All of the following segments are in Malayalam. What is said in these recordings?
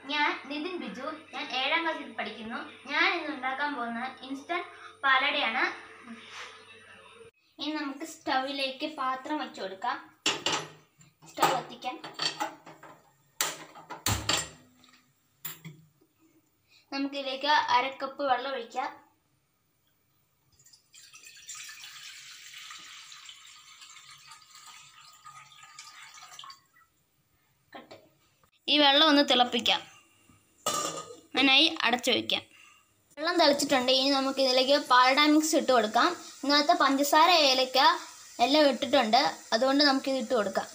ഞാൻ നിതിൻ ബിജു ഞാൻ ഏഴാം ക്ലാസ്സിൽ പഠിക്കുന്നു ഞാൻ ഇന്ന് ഉണ്ടാക്കാൻ പോകുന്ന ഇൻസ്റ്റന്റ് പാലടയാണ് ഇനി നമുക്ക് സ്റ്റൗവിലേക്ക് പാത്രം വെച്ച് കൊടുക്കാം സ്റ്റൗ കത്തിക്കാൻ നമുക്കിതിലേക്ക് അരക്കപ്പ് വെള്ളം ഒഴിക്കാം കട്ട് ഈ വെള്ളം ഒന്ന് തിളപ്പിക്കാം അതിനായി അടച്ചു വയ്ക്കാം വെള്ളം തിളച്ചിട്ടുണ്ട് ഇനി നമുക്ക് ഇതിലേക്ക് പാലട മിക്സ് ഇട്ട് കൊടുക്കാം ഇന്നത്തെ പഞ്ചസാര ഏലക്ക എല്ലാം ഇട്ടിട്ടുണ്ട് അതുകൊണ്ട് നമുക്കിത് ഇട്ട് കൊടുക്കാം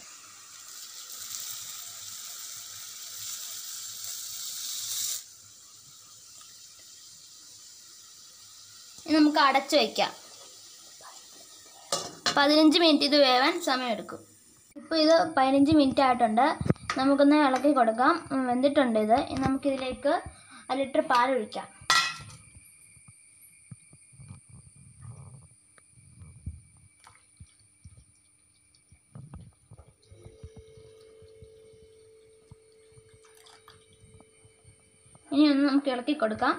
ഇനി നമുക്ക് അടച്ചു വയ്ക്കാം പതിനഞ്ച് മിനിറ്റ് ഇത് വേവാൻ സമയമെടുക്കും ഇപ്പോൾ ഇത് പതിനഞ്ച് മിനിറ്റ് ആയിട്ടുണ്ട് നമുക്കൊന്ന് ഇളക്കി കൊടുക്കാം ഉം, വെന്തിട്ടുണ്ട് ഇത് ഇനി നമുക്കിതിലേക്ക് അര ലിറ്റർ പാൽ ഒഴിക്കാം ഇനി ഒന്ന് നമുക്ക് ഇളക്കി കൊടുക്കാം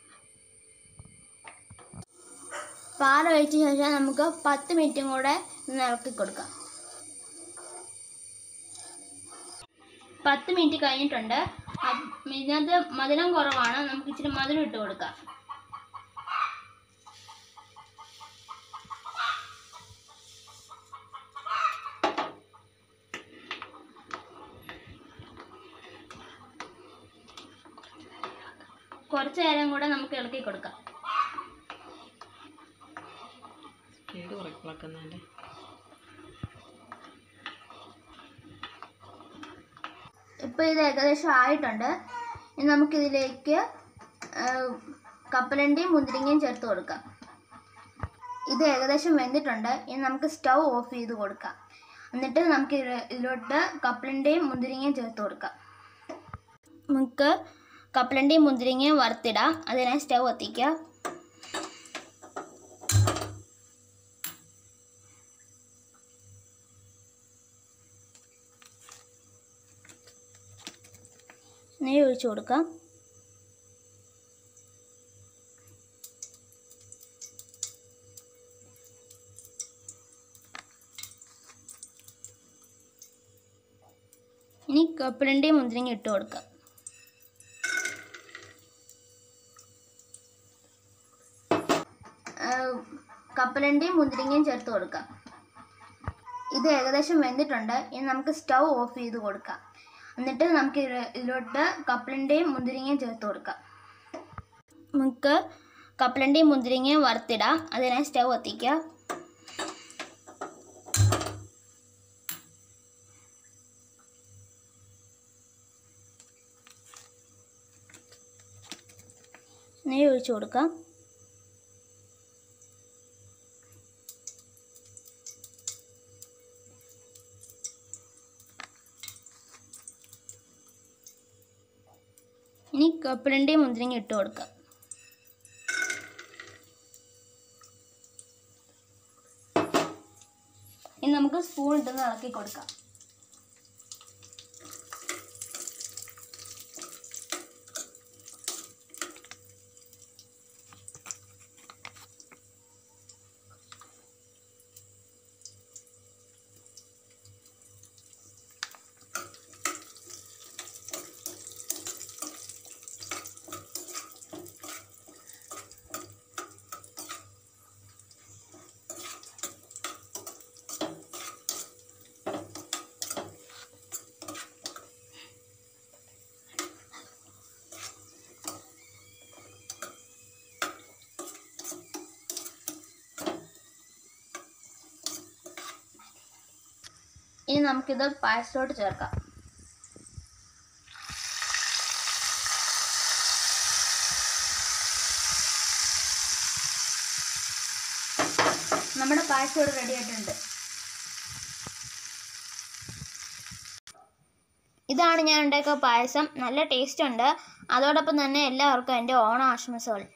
പാൽ ഒഴിച്ച ശേഷം നമുക്ക് പത്ത് മിനിറ്റും കൂടെ ഒന്ന് ഇളക്കി കൊടുക്കാം പത്ത് മിനിറ്റ് കഴിഞ്ഞിട്ടുണ്ട് അപ്പ് ഇതിനകത്ത് മധുരം കുറവാണ് നമുക്ക് ഇച്ചിരി മധുരം ഇട്ട് കൊടുക്കാം കുറച്ച് നേരം കൂടെ നമുക്ക് ഇളക്കി കൊടുക്കാം സ്പീഡ് കുറയ്ക്കുള്ളക്കുന്നതിൻ്റെ ഇപ്പോൾ ഇത് ഏകദേശം ആയിട്ടുണ്ട് ഇനി നമുക്കിതിലേക്ക് ആ, കപ്പലണ്ടിയും മുന്തിരിങ്ങയും ചേർത്ത് കൊടുക്കാം ഇത് ഏകദേശം വെന്തിട്ടുണ്ട് ഇനി നമുക്ക് സ്റ്റൗ ഓഫ് ചെയ്ത് കൊടുക്കാം എന്നിട്ട് നമുക്ക് ഇതിൽ- ഇതിലോട്ട് കപ്പലണ്ടിയും മുന്തിരിങ്ങയും ചേർത്ത് കൊടുക്കാം നമുക്ക് കപ്പലണ്ടിയും മുന്തിരിങ്ങയും വറുത്തിടാം അതിനായി സ്റ്റൗ കത്തിക്കുക നെയ്യ് ഒഴിച്ചു കൊടുക്കാം ഇനി കപ്പലണ്ടിയും മുന്തിരിങ്ങ ഇട്ട് കൊടുക്കാം ആ, കപ്പലണ്ടിയും മുന്തിരിങ്ങയും ചേർത്ത് കൊടുക്കാം ഇത് ഏകദേശം വെന്തിട്ടുണ്ട് ഇനി നമുക്ക് സ്റ്റൗ ഓഫ് ചെയ്ത് കൊടുക്കാം എന്നിട്ട് നമുക്ക് ഇതിൽ- ഇതിലോട്ട് കപ്പലണ്ടിയും മുന്തിരിങ്ങയും ചേർത്ത് കൊടുക്കാം നമുക്ക് കപ്പലണ്ടിയും മുന്തിരിങ്ങയും വറുത്തിടാം അതിനായി സ്റ്റൗ കത്തിക്കുക നെയ്യ് ഒഴിച്ചു കൊടുക്കാം ഇനി കപ്പലണ്ടിയും മുന്തിരിങ്ങ ഇട്ട് കൊടുക്കാം ഇനി നമുക്ക് സ്പൂൺ ഇട്ടൊന്ന് ഇളക്കി കൊടുക്കാം ഇനി നമുക്കിത് പായസത്തോട്ട് ചേർക്കാം നമ്മുടെ പായസം ഇവിടെ റെഡി ആയിട്ടുണ്ട് ഇതാണ് ഞാൻ ഉണ്ടാക്കിയ പായസം നല്ല ടേസ്റ്റ് ഉണ്ട് അതോടൊപ്പം തന്നെ എല്ലാവർക്കും എൻ്റെ ഓണ ആശംസകൾ